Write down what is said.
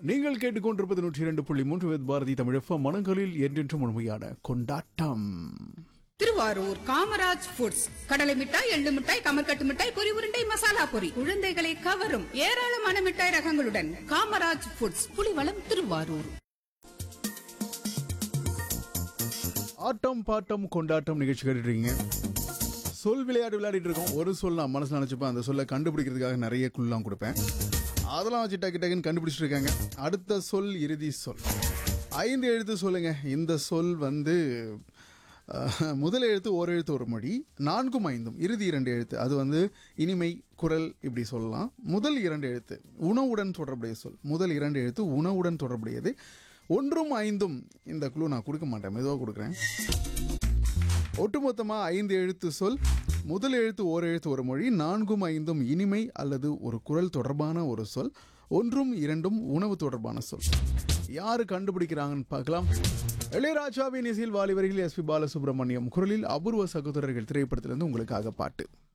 நீங்கள் கேட்டுக்கொண்டிருப்பது நூற்றி இரண்டு புள்ளி மூன்று வித் பாரதி தமிழப்ப மனங்களில் என்றென்றும் உண்மையான கொண்டாட்டம் திருவாரூர் காமராஜ் ஃபுட்ஸ் கடலை மிட்டாய் எள்ளு மிட்டாய் கமர்கட்டு மிட்டாய் பொரி உருண்டை மசாலா பொரி குழந்தைகளை கவரும் ஏராளமான மிட்டாய் ரகங்களுடன் காமராஜ் ஃபுட்ஸ் புலிவளம் திருவாரூர் ஆட்டம் பாட்டம் கொண்டாட்டம் நிகழ்ச்சி கேட்டுருக்கீங்க சொல் விளையாட்டு விளையாடிட்டு இருக்கோம் ஒரு சொல் நான் மனசுல நினைச்சுப்பேன் அந்த சொல்லை கண்டுபிடிக்கிறதுக்காக நிறைய குள்ளாம் கொடுப்பேன் அதெல்லாம் வச்சு டக்கு டக்குன்னு கண்டுபிடிச்சிட்டு இருக்காங்க அடுத்த சொல் இறுதி சொல் ஐந்து எழுத்து சொல்லுங்க இந்த சொல் வந்து அஹ், முதல் எழுத்து ஒரு எழுத்து ஒரு மொழி நான்கும் ஐந்தும் இறுதி இரண்டு எழுத்து அது வந்து இனிமை குரல் இப்படி சொல்லலாம் முதல் இரண்டு எழுத்து உணவுடன் தொடர்புடைய சொல் முதல் இரண்டு எழுத்து உணவுடன் தொடர்புடையது ஒன்றும் ஐந்தும் இந்த குழு நான் கொடுக்க மாட்டேன் மெதுவாக கொடுக்குறேன் ஒட்டுமொத்தமாக ஐந்து எழுத்து சொல் முதல் எழுத்து ஓர் எழுத்து ஒரு மொழி நான்கும் ஐந்தும் இனிமை அல்லது ஒரு குரல் தொடர்பான ஒரு சொல் ஒன்றும் இரண்டும் உணவு தொடர்பான சொல் யாரு கண்டுபிடிக்கிறாங்கன்னு பார்க்கலாம் இளையராஜாவின் இசையில் வாலிபர்கள் எஸ்பி பாலசுப்ரமணியம் குரலில் அபூர்வ சகோதரர்கள் திரைப்படத்திலிருந்து உங்களுக்காக பாட்டு